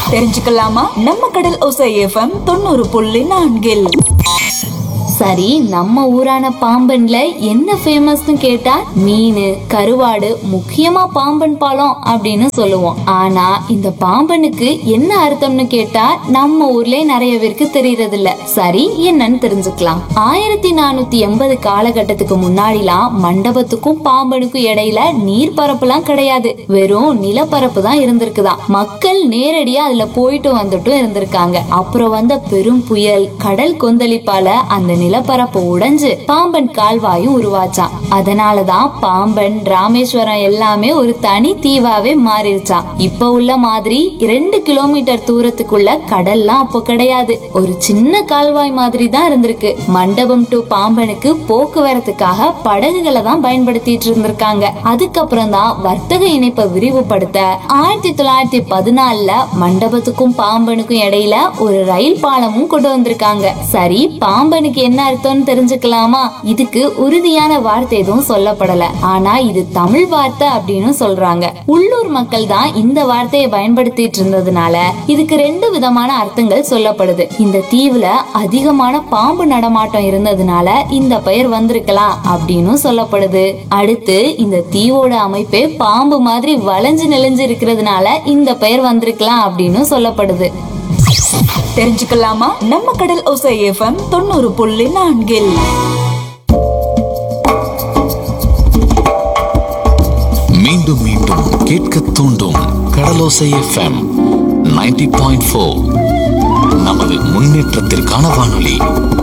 தெரிஞ்சுக்கலாமா நம்ம கடல் ஓசை எஃப்எம் தொண்ணூறு புள்ளி நான்கில் சரி நம்ம ஊரான பாம்பன்ல என்ன ஃபேமஸ்னு கேட்டா மீன் கருவாடு முக்கியமா பாம்பன் பாலம் அப்படின்னு சொல்லுவோம் ஆனா இந்த பாம்பனுக்கு என்ன அர்த்தம்னு கேட்டா நம்ம ஊர்லயே நிறைய பேருக்கு தெரியறது இல்ல சரி என்னன்னு தெரிஞ்சுக்கலாம் ஆயிரத்தி நானூத்தி எண்பது காலகட்டத்துக்கு முன்னாடிலாம் மண்டபத்துக்கும் பாம்பனுக்கும் இடையில நீர்ப்பரப்புலாம் கிடையாது வெறும் நிலப்பரப்பு தான் இருந்திருக்குதாம் மக்கள் நேரடியா அதுல போயிட்டு வந்துட்டும் இருந்திருக்காங்க அப்புறம் வந்த பெரும் புயல் கடல் கொந்தளிப்பால அந்த நிலப்பரப்பு உடைஞ்சு பாம்பன் கால்வாயும் உருவாச்சான் அதனாலதான் பாம்பன் ராமேஸ்வரம் எல்லாமே ஒரு தனி தீவாவே மாறிடுச்சான் இப்ப உள்ள மாதிரி ரெண்டு கிலோமீட்டர் தூரத்துக்குள்ள கடல்லாம் அப்போ கிடையாது ஒரு சின்ன கால்வாய் மாதிரி தான் இருந்திருக்கு மண்டபம் டு பாம்பனுக்கு போக்குவரத்துக்காக படகுகளை தான் பயன்படுத்திட்டு இருந்திருக்காங்க அதுக்கப்புறம் தான் வர்த்தக இணைப்பை விரிவுபடுத்த ஆயிரத்தி தொள்ளாயிரத்தி பதினாலுல மண்டபத்துக்கும் பாம்பனுக்கும் இடையில ஒரு ரயில் பாலமும் கொண்டு வந்திருக்காங்க சரி பாம்பனுக்கு என்ன அர்த்தம்னு தெரிஞ்சுக்கலாமா இதுக்கு உறுதியான வார்த்தை எதுவும் சொல்லப்படல ஆனா இது தமிழ் வார்த்தை அப்படின்னு சொல்றாங்க உள்ளூர் மக்கள் தான் இந்த வார்த்தையை பயன்படுத்திட்டு இருந்ததுனால இதுக்கு ரெண்டு விதமான அர்த்தங்கள் சொல்லப்படுது இந்த தீவுல அதிகமான பாம்பு நடமாட்டம் இருந்ததுனால இந்த பெயர் வந்திருக்கலாம் அப்படின்னு சொல்லப்படுது அடுத்து இந்த தீவோட அமைப்பே பாம்பு மாதிரி வளைஞ்சு நெளிஞ்சு இருக்கிறதுனால இந்த பெயர் வந்திருக்கலாம் அப்படின்னு சொல்லப்படுது தெரிஞ்சுக்கலாமா நம்ம கடல் ஓசை எஃப்எம் தொண்ணூறு புள்ளி நான்கில் மீண்டும் மீண்டும் கேட்க தூண்டும் கடலோசை எஃப்எம் 90.4 பாயிண்ட் நமது முன்னேற்றத்திற்கான வானொலி